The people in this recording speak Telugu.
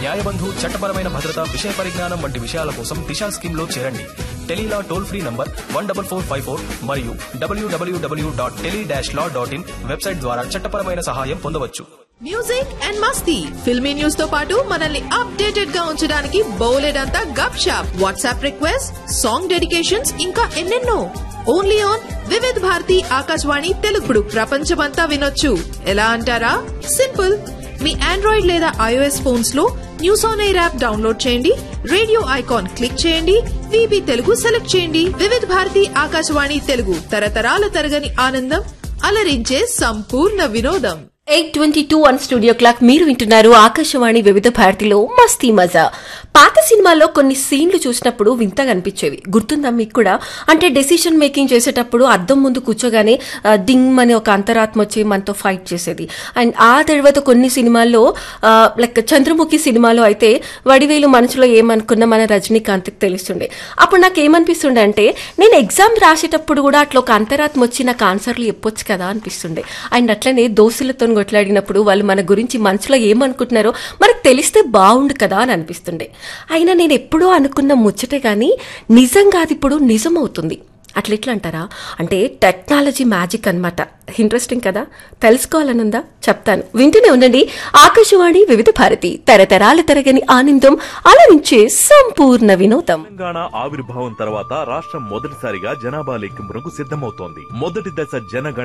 న్యాయబంధు చట్టపరమైన భద్రత విషయ పరిజ్ఞానం వంటి విషయాల కోసం దిశా స్కీమ్ లో చేరండి tele law toll free number one double four five four మరియు WWW dot tele dash law dot in website ద్వారా చట్టపరమైన సహాయం పొందవచ్చు మ్యూజిక్ అండ్ మస్తీ ఫిల్మీ న్యూస్ తో పాటు మనల్ని అప్డేటెడ్ గా ఉంచడానికి బౌలెడంతా గప్ షాప్ వాట్సాప్ రిక్వెస్ట్ సాంగ్ డెడికేషన్స్ ఇంకా ఎన్నెన్నో ఓన్లీ ఆన్ వివిధ్ భారతి ఆకాశవాణి తెలుగుడు ప్రపంచమంతా వినొచ్చు ఎలా అంటారా సింపుల్ మీ ఆండ్రాయిడ్ లేదా ఐఓఎస్ ఫోన్స్ లో news on air app download చేయండి రేడియో ఐకాన్ క్లిక్ చేయండి విబి తెలుగు సెలెక్ట్ చేయండి వివిధ్ భారతి ఆకాశవాణి తెలుగు తరతరాల తరగని ఆనందం అలరించే సంపూర్ణ వినోదం eight twenty two one studio clock మీరు వింటున్నారు ఆకాశవాణి వివిధ భారతిలో మస్తీ మజా పాత సినిమాల్లో కొన్ని సీన్లు చూసినప్పుడు వింతగా అనిపించేవి గుర్తుందా మీకు కూడా అంటే డెసిషన్ మేకింగ్ చేసేటప్పుడు అద్దం ముందు కూర్చోగానే ఆ, డింగ్ అని ఒక అంతరాత్మ వచ్చి మనతో ఫైట్ చేసేది అండ్ ఆ తర్వాత కొన్ని సినిమాల్లో లైక్ చంద్రముఖి సినిమాలో అయితే వడివేలు మనసులో ఏమనుకున్నా మన రజనీకాంత్కి తెలుస్తుండే అప్పుడు నాకు ఏమనిపిస్తుండే అంటే నేను ఎగ్జామ్ రాసేటప్పుడు కూడా అట్లా ఒక అంతరాత్మ వచ్చి నాకు ఆన్సర్లు చెప్పొచ్చు కదా అనిపిస్తుండే అండ్ అట్లనే దోస్తులతో కొట్లాడినప్పుడు వాళ్ళు మన గురించి మనసులో ఏమనుకుంటున్నారో మనకు తెలిస్తే బాగుండు కదా అని అనిపిస్తుండే అయినా నేను ఎప్పుడూ అనుకున్న ముచ్చటే కానీ నిజంగా అది ఇప్పుడు నిజం అవుతుంది అట్లా ఎట్లా అంటారా అంటే టెక్నాలజీ మ్యాజిక్ అన్నమాట ఇంట్రెస్టింగ్ కదా తెలుసుకోవాలనుందా చెప్తాను వింటూనే ఉండండి ఆకాశవాణి వివిధ భారతి తరతరాల తరగని ఆనందం అలరించే సంపూర్ణ వినోదం తెలంగాణ ఆవిర్భావం తర్వాత రాష్ట్రం మొదటిసారిగా జనాభా లెక్కింపునకు సిద్ధమవుతోంది మొదటి దశ జనగణ